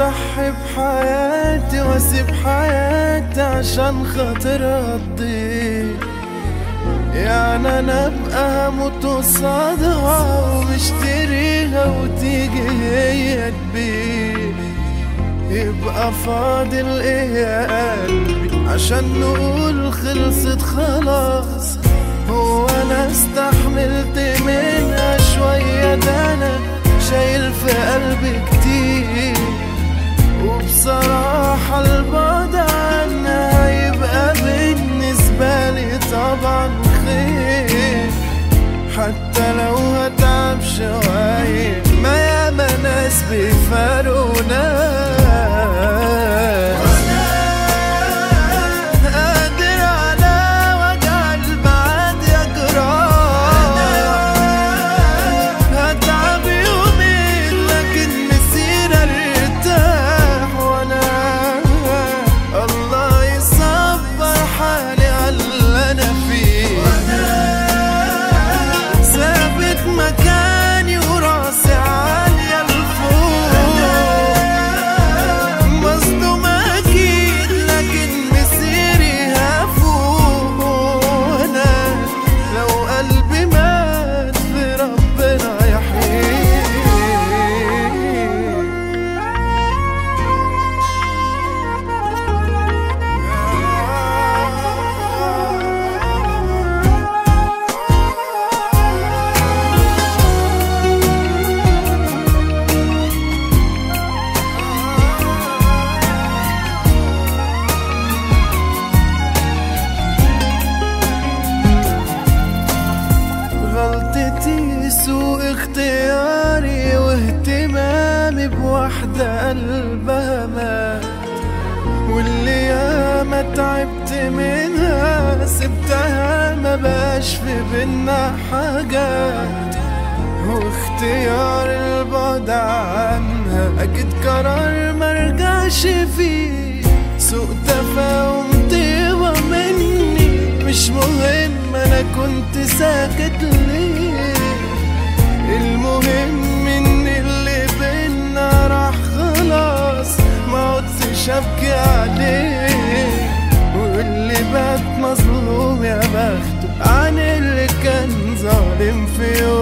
اضحي بحياتي واسيب حياتي عشان خاطر تضيع يعني انا ابقى هموت قصادها ومشتريها وتيجي هي تبيع يبقى فاضل ايه يا قلبي عشان نقول خلصت خلاص هو انا استحملت منها شوية ده انا شايل في قلبي كتير وبصراحة البعد عنها يبقى بالنسبة لي طبعا خير حتى لو هتعب شوية ما ياما ناس بيفارونا قادر على وجع البعد يا جراح هتعب يومين لكن مسير ارتاح وانا الله يصبر حالي على اللي انا فيه ثابت مكاني وراسي عالية لفوق مصدوم اكيد لكن مسيري هفوق وانا لو قلبي مات في ربنا يحييه غلطتي سوء اختياري واهتمامي بواحدة قلبها مات واللي ياما تعبت منها سبتها ما بقاش في بينا حاجات واختيار البعد عنها اكيد قرار مرجعش فيه سوء تفاهم طيبة مني مش مهم انا كنت ساكت ليه المهم ان اللي بينا راح خلاص ما عدتش ابكي عليه واللي بات مظلوم يا بخته عن اللي كان ظالم في يوم